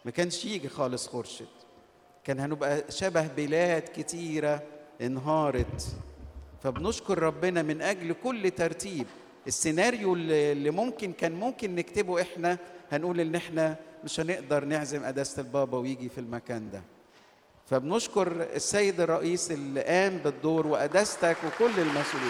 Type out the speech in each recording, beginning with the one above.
ما كانش يجي خالص خورشيد كان هنبقى شبه بلاد كتيرة انهارت فبنشكر ربنا من أجل كل ترتيب السيناريو اللي اللي ممكن كان ممكن نكتبه احنا هنقول ان احنا مش هنقدر نعزم قداسة البابا ويجي في المكان ده فبنشكر السيد الرئيس اللي قام بالدور وقداستك وكل المسؤولين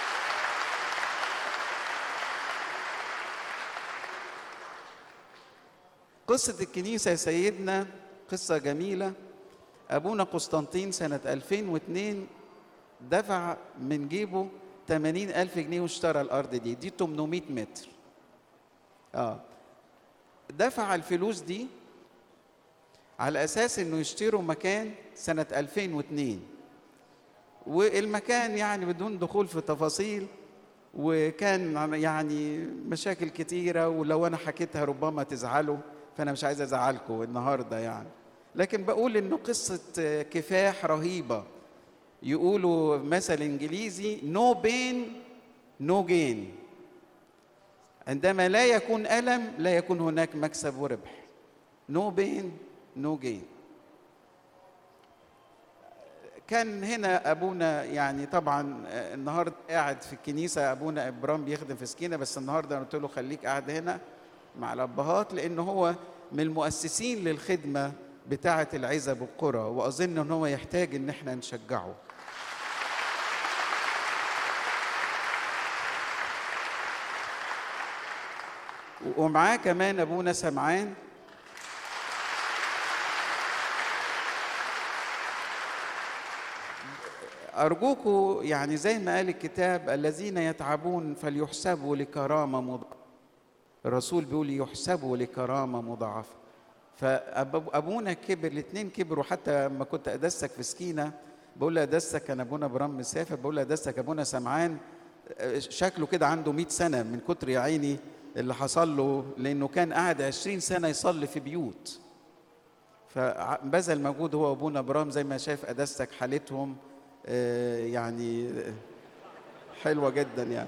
قصة الكنيسة يا سيدنا قصة جميلة أبونا قسطنطين سنة 2002 دفع من جيبه 80 ألف جنيه واشترى الأرض دي دي 800 متر آه دفع الفلوس دي على أساس إنه يشتروا مكان سنة 2002 والمكان يعني بدون دخول في تفاصيل وكان يعني مشاكل كتيرة ولو أنا حكيتها ربما تزعلوا فأنا مش عايز أزعلكم النهاردة يعني لكن بقول إنه قصة كفاح رهيبة يقولوا مثل إنجليزي no pain no gain عندما لا يكون ألم لا يكون هناك مكسب وربح no pain no gain كان هنا ابونا يعني طبعا النهارده قاعد في الكنيسه ابونا ابرام بيخدم في سكينه بس النهارده أنا قلت له خليك قاعد هنا مع الابهات لان هو من المؤسسين للخدمه بتاعه العزب والقرى واظن ان هو يحتاج ان احنا نشجعه ومعاه كمان ابونا سمعان أرجوكوا يعني زي ما قال الكتاب الذين يتعبون فليحسبوا لكرامة مضاعفة الرسول بيقول يحسبوا لكرامة مضاعفة فأبونا كبر الاثنين كبروا حتى لما كنت أدسك في سكينة بقول له أدسك كان أبونا برام مسافر بقول له أدسك أبونا سمعان شكله كده عنده 100 سنة من كتر يا عيني اللي حصل له لأنه كان قاعد 20 سنة يصلي في بيوت فبذل مجهود هو وأبونا برام زي ما شايف أدسك حالتهم يعني حلوة جدا يعني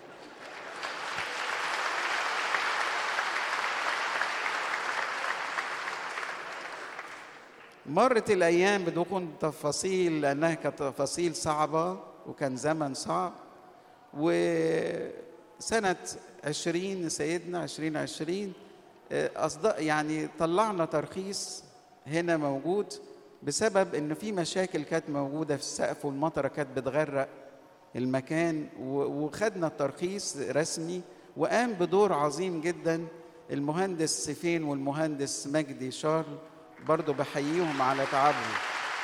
مرت الأيام بدون تفاصيل لأنها كانت تفاصيل صعبة وكان زمن صعب وسنة عشرين سيدنا عشرين عشرين أصدق يعني طلعنا ترخيص هنا موجود بسبب ان في مشاكل كانت موجوده في السقف والمطره كانت بتغرق المكان وخدنا الترخيص رسمي وقام بدور عظيم جدا المهندس سيفين والمهندس مجدي شارل برضو بحييهم على تعبهم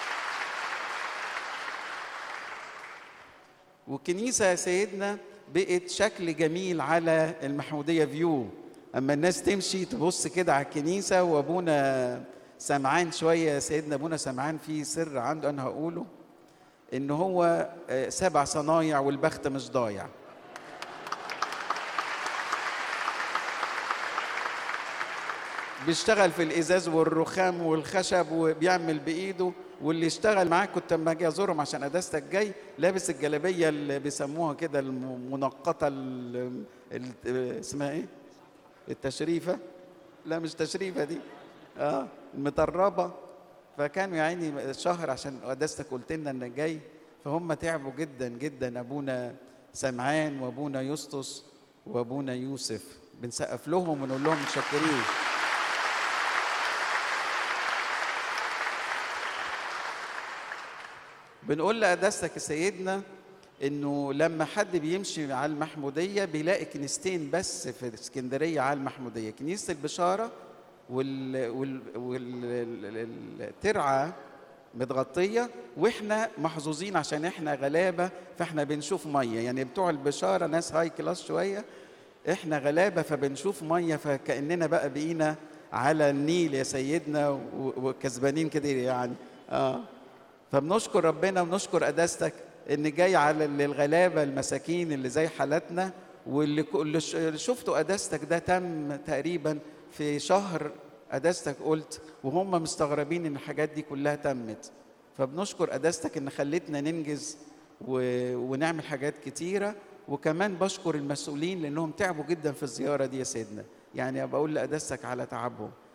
والكنيسه يا سيدنا بقت شكل جميل على المحموديه فيو اما الناس تمشي تبص كده على الكنيسه وابونا سمعان شويه سيدنا ابونا سمعان في سر عنده انا هقوله ان هو سبع صنايع والبخت مش ضايع بيشتغل في الازاز والرخام والخشب وبيعمل بايده واللي اشتغل معاه كنت لما اجي ازورهم عشان قداستك جاي لابس الجلابيه اللي بيسموها كده المنقطه اسمها ايه؟ التشريفه لا مش تشريفه دي اه المطربه فكانوا يا عيني شهر عشان قداستك قلت لنا انك جاي فهم تعبوا جدا جدا ابونا سمعان وابونا يسطس وابونا يوسف بنسقف لهم ونقول لهم متشكرين بنقول لقداستك يا سيدنا انه لما حد بيمشي على المحموديه بيلاقي كنيستين بس في اسكندريه على المحموديه كنيسه البشاره وال وال والترعه متغطيه واحنا محظوظين عشان احنا غلابه فاحنا بنشوف ميه يعني بتوع البشاره ناس هاي كلاس شويه احنا غلابه فبنشوف ميه فكاننا بقى بقينا على النيل يا سيدنا وكسبانين كده يعني اه فبنشكر ربنا ونشكر قداستك ان جاي على الغلابه المساكين اللي زي حالتنا واللي اللي شفتوا قداستك ده تم تقريبا في شهر قداستك قلت وهم مستغربين ان الحاجات دي كلها تمت فبنشكر قداستك ان خلتنا ننجز و... ونعمل حاجات كتيره وكمان بشكر المسؤولين لانهم تعبوا جدا في الزياره دي يا سيدنا يعني بقول لقداستك على تعبهم